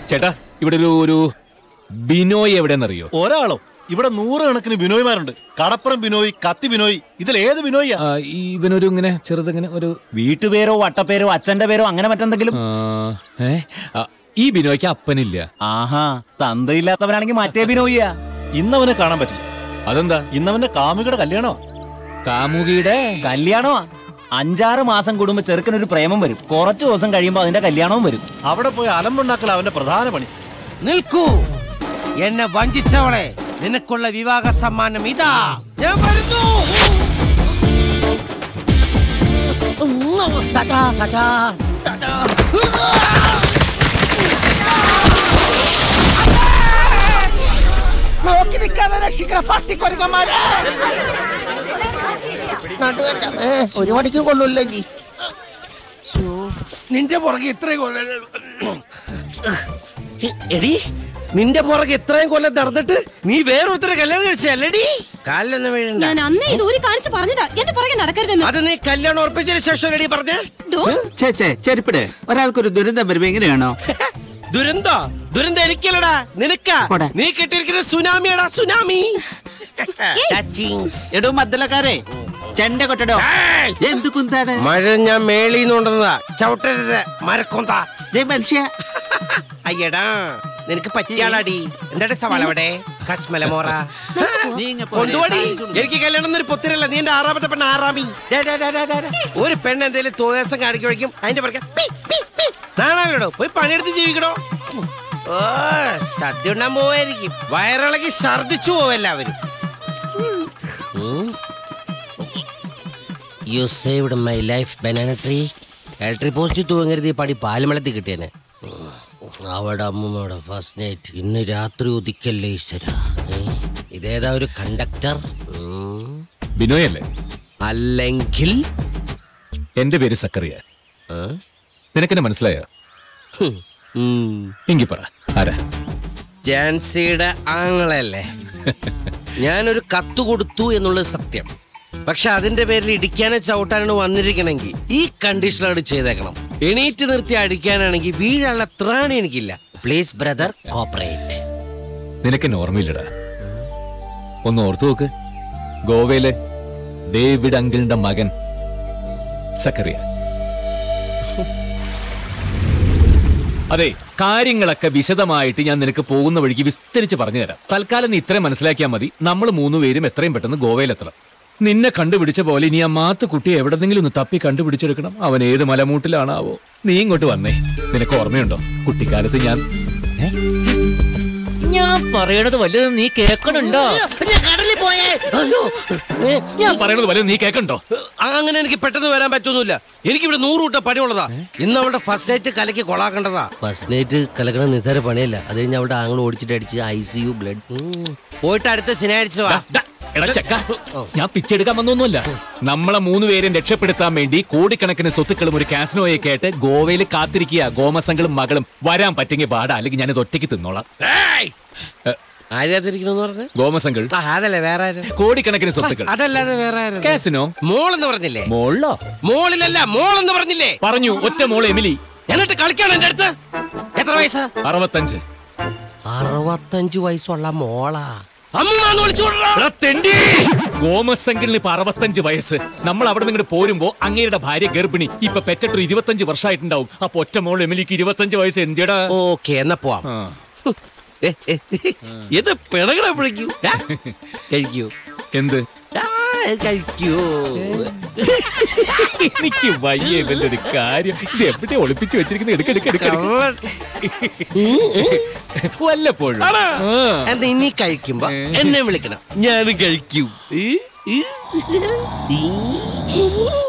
ചേട്ടാ ഇവിടെ ഒരു ഒരു ബിനോയ് എവിടെയെന്നറിയോ ഒരാളോ ഇവിടെ നൂറുകണക്കിന് ബിനോയ്മാരുണ്ട് കടപ്പുറം ബിനോയ് കത്തി ബിനോയ് ഇതിൽ ഏത് ബിനോയ്യാ ആ, ഈ ഇവനൊരു ഇങ്ങനെ ചെറുതിങ്ങനെ ഒരു വീട്ടുപേരോ വട്ടപ്പേരോ അച്ഛന്റെ പേരോ അങ്ങനെ മറ്റെന്തെങ്കിലും ആ, ഏ ആ, ഈ ബിനോയ്ക്ക് അപ്പനില്ല ആഹാ തന്തയില്ലാത്തവനാണെങ്കിൽ മറ്റേ ബിനോയ്യാ ഇന്നവനെ കാണാൻ പറ്റില്ല അതെന്താ ഇന്നവന്റെ കാമുകിയുടെ കല്യാണോ കാമുകിയുടെ കല്യാണമാ അഞ്ചാറ് മാസം കൂടുമ്പോ ചെറുക്കനൊരു പ്രേമം വരും കുറച്ചു ദിവസം കഴിയുമ്പോ അതിന്റെ കല്യാണവും വരും അവിടെ പോയി അലമ്പുണ്ടാക്കൽ അവന്റെ പ്രധാന പണി നിൽക്കൂ എന്നെ വഞ്ചിച്ചവളെ നിനക്കുള്ള വിവാഹ സമ്മാനം ഇതാ ഞാൻ വരുന്നു ടാറ്റാ, ടാറ്റാ, ടാറ്റാ. നോക്കി നിൽക്കാതെ രക്ഷിക്കണ പട്ടിക്കൊരുക്കന്മാരെ നടുവേറ്റ. ഏ, ഒരു മണിക്കും കൊള്ളൂല്ലേ ജി നിന്റെ പുറകെ ഇത്രയും കൊല്ലം എടി നിന്റെ പുറകെ ഇത്രയും കൊല്ലം നടന്നിട്ട് നീ വേറൊരുത്തരെ കല്യാണം കഴിച്ചല്ലേടി കാലിലൊന്നും വീഴണ്ട ഞാൻ അന്നേ ഇത് ഊരി കാണിച്ച് പറഞ്ഞതാ എന്റെ പുറകെ നടക്കരുതെന്ന് അത് നീ കല്യാണം ഉറപ്പിച്ചതിന് ശേഷം എടി പറഞ്ഞേ ദോ, ചേ ചേ ചെരുപ്പിട് ഒരാൾക്കൊരു ദുരന്തം വരുമ്പോ എങ്ങനെയാണോ ദുരന്തോ ദുരന്തം എനിക്കല്ലടാ നിനക്കാ പോടാ. നീ കെട്ടിയിരിക്കുന്ന സുനാമിയടാ സുനാമി എടോ മദ്ദലക്കാരെ ചെണ്ട കൊട്ടടോ എന്ത് കുന്താണ് മഴ ഞാൻ മേളിന്ന് കൊണ്ടുവന്നതാ ചവിട്ടരുത് മരക്കൊന്താ ദേ മനുഷ്യ അയ്യടാ നിനക്ക് പറ്റിയാളാടി എന്താ സവാള അവിടെ കശ്മല മോറ നീ ഇങ്ങ് പോരെ. കൊണ്ടുപോടി എനിക്ക് കല്യാണം എന്നൊരു പൊത്തിരല്ല നീ എന്റെ ആറാമത്തെ പെണ്ണ് ആറാമി ഡേ, ഡേ, ഡേ, ഡേ, ഡേ, ഡേ. ഒരു പെണ്ണ് എന്തെങ്കിലും തോന്നിയാസം കാണിക്കുമ്പോഴേക്കും അതിന്റെ പുറകെ പി, പി, പി. നാണാവിടോ പോയി പണിയെടുത്ത് ജീവിക്കണോ ഓ സദ്യ ഉണ്ണാൻ പോവായിരിക്കും വയറിളകി ഛർദിച്ചു പോവും എല്ലാവരും you saved my life banana tree electric post തൂങ്ങരുത് ഈ പടി പാലുമളത്തി കിട്ടിയനെ അവിടെ അമ്മൂമ്മയുടെ ഫസ്റ്റ് നൈറ്റ് ഇന്ന് രാത്രി ഉദിക്കല്ലേ ഈശ്വര ഏ? ഇതേതാ ഒരു കണ്ടക്ടർ ബിനോയ് അല്ലേ അല്ലെങ്കിൽ എന്റെ പേര് സക്കറിയ ആ? നിനക്കെന്നെ മനസ്സിലായോ ഹും. ഉം. എങ്കി പറ ആരാ ജാൻസിയുടെ ആങ്ങളല്ലേ ഞാനൊരു കത്ത് കൊടുത്തു എന്നുള്ളത് സത്യം പക്ഷെ അതിന്റെ പേരിൽ ഇടിക്കാനോ ചവിട്ടാനോ വന്നിരിക്കണമെങ്കിൽ ഈ കണ്ടീഷനാണ് ചെയ്തേക്കണം എണീറ്റ് നിർത്തി അടിക്കാനാണെങ്കിൽ വീഴാനുള്ള ത്രാണി എനിക്കില്ല പ്ലീസ് ബ്രദർ കോപ്പറേറ്റ് നിനക്കെന്നെ ഓർമ്മയില്ലടാ ഒന്ന് ഓർത്തു നോക്ക് ഗോവയിലെ ഡേവിഡ് അങ്കിളിന്റെ മകൻ സക്കറിയ അതെ കാര്യങ്ങളൊക്കെ വിശദമായിട്ട് ഞാൻ നിനക്ക് പോകുന്ന വഴിക്ക് വിസ്തരിച്ച് പറഞ്ഞു തരാം തൽക്കാലം നീ ഇത്രയും മനസ്സിലാക്കിയാൽ മതി നമ്മൾ മൂന്ന് പേരും എത്രയും പെട്ടെന്ന് ഗോവയിലെത്തണം നിന്നെ കണ്ടുപിടിച്ച പോലെ ഇനി ആ മാത്ത് കുട്ടിയെ എവിടെന്നെങ്കിലും ഒന്ന് തപ്പി കണ്ടുപിടിച്ചെടുക്കണം അവൻ ഏത് മലമൂട്ടിലാണാവോ നീ ഇങ്ങോട്ട് വന്നേ നിനക്ക് ഓർമ്മയുണ്ടോ കുട്ടിക്കാലത്ത് ഞാൻ ഏ? ഞാൻ പറയണത് വല്ലതും നീ കേൾക്കണുണ്ടോ ഞാൻ പറയണത് വല്ലതും നീ കേൾക്കണ്ടോ അങ്ങനെ എനിക്ക് പെട്ടെന്ന് വരാൻ പറ്റൊന്നുമില്ല എനിക്ക് ഇവിടെ നൂറ് കൂട്ടം പണിയുള്ളതാ ഇന്ന് അവളുടെ ഫസ്റ്റ് നൈറ്റ് കലക്കി കൊളാക്കണ്ടതാ ഫസ്റ്റ് നൈറ്റ് കലക്കണ നിസ്സാര പണിയല്ല അത് കഴിഞ്ഞ് അവിടെ ആങ്ങൾ ഓടിച്ചിട്ട് അടിച്ച് ഐ സി യു ബ്ലഡ് പോയിട്ട് അടുത്ത ശനിയാഴ്ച വാ ഡാ, എടാ ചെക്ക ഞാൻ പിച്ചെടുക്കാൻ വന്നൊന്നുമല്ല നമ്മളെ മൂന്ന് പേരെയും രക്ഷപ്പെടുത്താൻ വേണ്ടി കോടിക്കണക്കിന് സ്വത്തുക്കളും ഒരു കാസിനോയെ കേട്ട് ഗോവയിൽ കാത്തിരിക്കുക ഗോമസങ്ങളും മകളും വരാൻ പറ്റെങ്കിൽ പാടാ അല്ലെങ്കിൽ ഞാനിത് ഒറ്റയ്ക്ക് തിന്നോളാം ഏ, ആരാതിരിക്കണെന്ന് പറഞ്ഞ ഗോമസങ്ങൾ ആ അതല്ലേ വേറെ ആരും കോടിക്കണക്കിന് സ്വത്തുക്കൾ അതല്ലാതെ വേറെ ആരും കാസിനോ മോളെന്ന് പറഞ്ഞില്ലേ മോളോ മോളിലല്ല മോളെന്ന് പറഞ്ഞില്ലേ പറഞ്ഞു ഒറ്റ മോൾ എമിലി എന്നിട്ട് കളിക്കാണ് എന്റെ അടുത്ത് എത്ര വയസ്സ് അറുപത്തഞ്ച് അറുപത്തഞ്ചു വയസ്സുള്ള മോളാ അമ്മൂമ്മന്ന് വിളിച്ചു കൊണ്ടുവരാ. എടാ, തെണ്ടി! ഗോമസംഗിളിന് ഇപ്പൊ അറുപത്തഞ്ച് വയസ്സ് നമ്മൾ അവിടെ നിന്ന് പോരുമ്പോ അങ്ങയുടെ ഭാര്യ ഗർഭിണി ഇപ്പൊ പെറ്റിട്ട് ഇരുപത്തഞ്ച് വർഷമായിട്ടുണ്ടാവും അപ്പൊ ഒറ്റ മോൾ എമിലിക്ക് ഇരുപത്തഞ്ച് വയസ്സ് എന്തിയടാ ഓക്കെ എന്നാ പോവാം ആ. ഏ, ഏ, ഇത് പിണകട പിടിക്കൂ കഴിക്കൂ എന്ത് ആ, കഴിക്കൂ എനിക്ക് വയ്യ ഇവന്റെ ഒരു കാര്യം ഇത് എവിടെ ഒളിപ്പിച്ചു വെച്ചിരിക്കുന്നത് എടുക്ക എടുക്ക എടുക്ക കള്ളൻ. വല്ലപ്പോഴും ആണോ? ആ. എന്നാ ഇനി കഴിക്കുമ്പോ എന്നെ വിളിക്കണം ഞാനും കഴിക്കൂ ഈ, ഈ, ഈ.